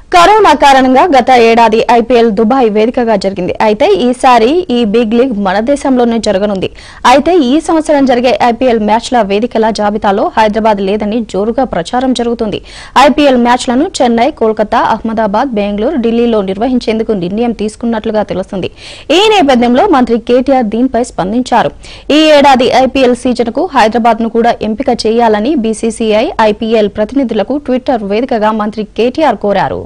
corona కారణంగా గత ఏడాది ఐపీఎల్ దుబాయ్ వేదికగా జరిగింది అయితే ఈసారి ఈ బిగ్ లీగ్ మన దేశంలోనే జరగనుంది అయితే ఈ సంవత్సరం జరిగే ఐపీఎల్ మ్యాచ్ల వేదికల జాబితాలో హైదరాబాద్ లేదని జోరుగా ప్రచారం జరుగుతుంది ఐపీఎల్ మ్యాచ్లను చెన్నై కోల్కతా అహ్మదాబాద్ బెంగళూరు ఢిల్లీలో నిర్వహించేందుకు నిర్ణయం తీసుకున్నట్లుగా తెలుస్తుంది ఈ నేపథ్యంలో మంత్రి కేటీఆర్ దీనిపై స్పందించారు ఈ ఏడాది ఐపీఎల్ సీజన్ కు హైదరాబాద్ ను కూడా ఎంపిక చేయాలని బీసీసీఐ ఐపీఎల్ ప్రతినిధులకు ట్విట్టర్ వేదికగా మంత్రి కేటీఆర్ కోరారు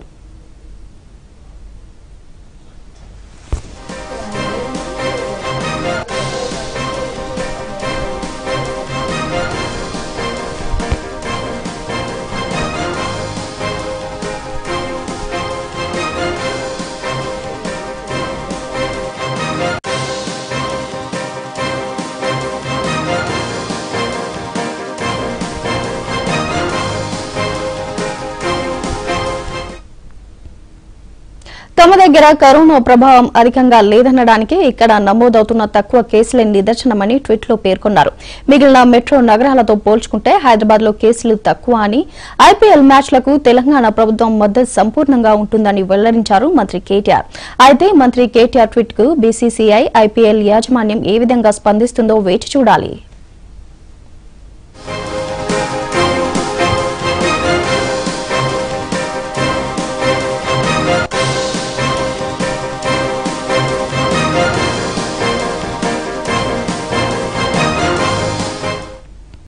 తమ దగ్గర కరోనా ప్రభావం అధికంగా లేదనడానికి ఇక్కడ నమోదవుతున్న తక్కువ కేసులే నిదర్శనమని ట్వీట్లో పేర్కొన్నారు మిగిలిన మెట్రో నగరాలతో పోల్చుకుంటే హైదరాబాద్ లో కేసులు తక్కువ అని ఐపీఎల్ మ్యాచ్లకు తెలంగాణ ప్రభుత్వం మద్దతు సంపూర్ణంగా ఉంటుందని వెల్లడించారు మంత్రి కేటీఆర్ అయితే మంత్రి కేటీఆర్ ట్వీట్ కు బీసీసీఐ ఐపీఎల్ యాజమాన్యం ఏ విధంగా స్పందిస్తుందో వేచి చూడాలి